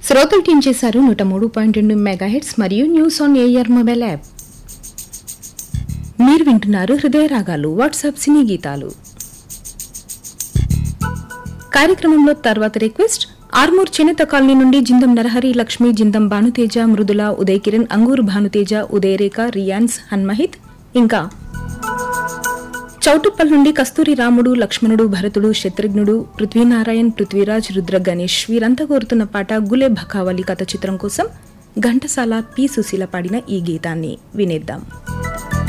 శ్రోతలు టీం చేశారు నూట మూడు పాయింట్ రెండు మెగాహెట్స్ మరియు news on air mobile app మీరు వింటున్నారు హృదయ రాగాలు వాట్సాప్ సినీ గీతాలు కార్యక్రమంలో తర్వాత రిక్వెస్ట్ ఆర్మూర్ చేనేత కాలనీ నుండి జిందం నరహరి లక్ష్మి జిందం భానుతేజ మృదుల ఉదయ్ కిరణ్ అంగూరు భానుతేజ ఉదయరేఖ రియాన్స్ హన్మహిత్ ఇంకా చౌటుప్పల్ నుండి కస్తూరి రాముడు లక్ష్మణుడు భరతుడు శత్రుఘ్నుడు పృథ్వీనారాయణ్ పృథ్వీరాజ్ రుద్ర గణేష్ వీరంతా కోరుతున్న పాట గులే భకావలి కథ చిత్రం కోసం ఘంటసాల పి సుశీల పాడిన ఈ గీతాన్ని వినేద్దాం